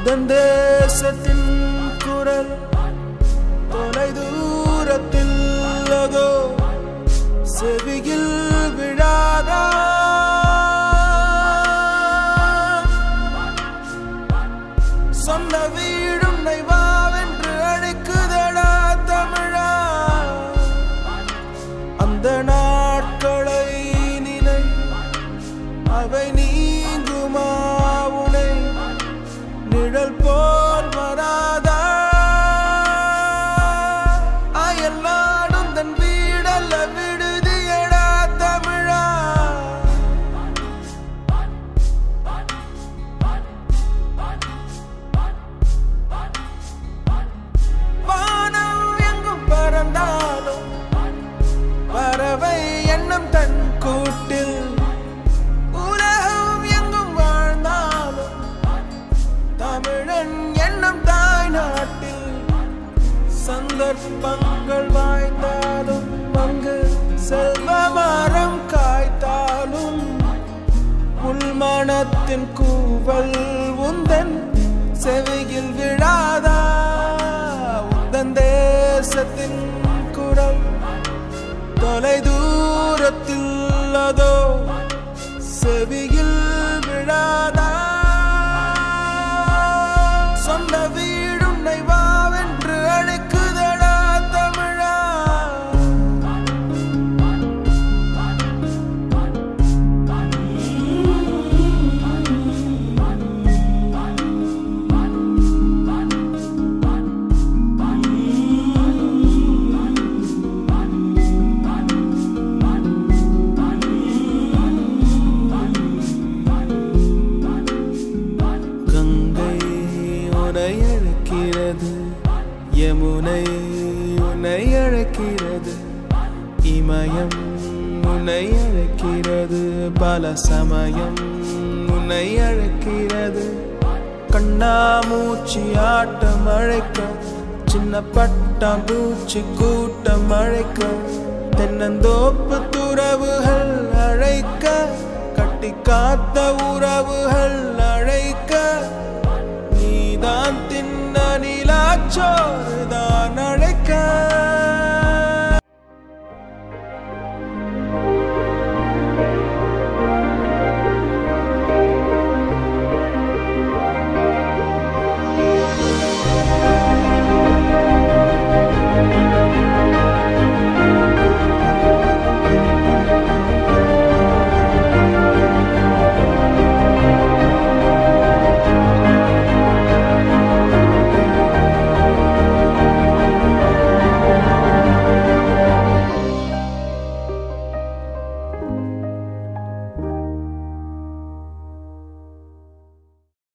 உந்தன் தேசத்தின் குரல் தொலை தூரத்தில் அதோ செவியில் விழாதா சொந்த வீடுன்னை வாவென்று அழைக்குதடா தமிழா அந்த நாட்களை நினை அவை நீங்குமா உனை நிழல் போல் வராதா அயல் நாடும் தன் வீடல்ல விடுதியடா தமிழா வானம் எங்கும் பறந்தாலும் பறவை எண்ணம் தன் கூட்டில் உலகம் எங்கும் வாழ்ந்தாலும் தமிழன் எண்ணம் தாய் நாட்டில் சந்தர்ப்பங்கள் வாய்ந்தாலும் அங்கு செல்வ மரம் காய்த்தாலும் உள்மனத்தின் கூவல் உந்தன் செவியில் விழாதா உந்தன் தேசத்தின் குரல் தொலை தூரத்தில் அதோ செவியில் விழாதா சொந்த வீடுன்னை வாவென்று அழைக்குதடா தமிழா கங்கை உனை அழைக்கிறது யமுனை உன்னை அழைக்கிறது இமயம் உன்னை அழைக்கிறது பல சமயம் உன்னை அழைக்கிறது கண்ணாமூச்சி ஆட்டம் அழைக்க சின்ன பட்டாம்பூச்சி கூட்டம் அழைக்க தென்னந்தோப்பு துறவுகள் அழைக்க கட்டி காத்த உறவுகள்